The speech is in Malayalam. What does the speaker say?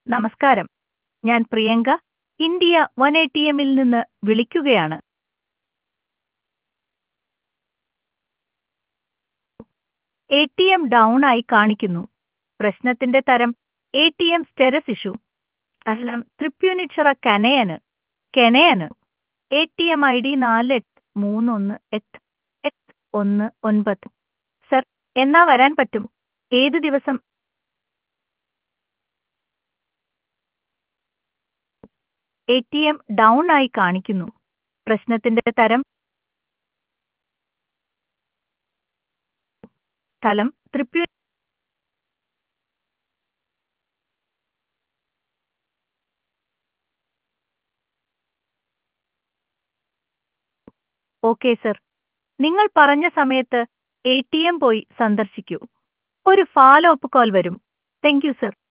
നമസ്കാരം ഞാൻ Priyanka India one A T എമ്മിൽ നിന്ന് വിളിക്കുകയാണ് എ ടി എം ഡൗൺ ആയി കാണിക്കുന്നു പ്രശ്നത്തിന്റെ തരം A T M status issue സ്ഥലം തൃപ്പൂണിച്ചിറ കനയന് കെനയന് A T M I D നാല് എട്ട് മൂന്ന് ഒന്ന് എട്ട് എട്ട് ഒന്ന് ഒൻപത് സർ എന്നാ വരാൻ പറ്റും ഏത് ദിവസം എ ടി എം ഡൗൺ ആയി കാണിക്കുന്നു പ്രശ്നത്തിന്റെ തരം സ്ഥലം തൃപ്പൂ ഓക്കെ സർ നിങ്ങൾ പറഞ്ഞ സമയത്ത് എ ടി എം പോയി സന്ദർശിക്കൂ ഒരു ഫോളോ അപ്പ് കോൾ വരും താങ്ക് യു സർ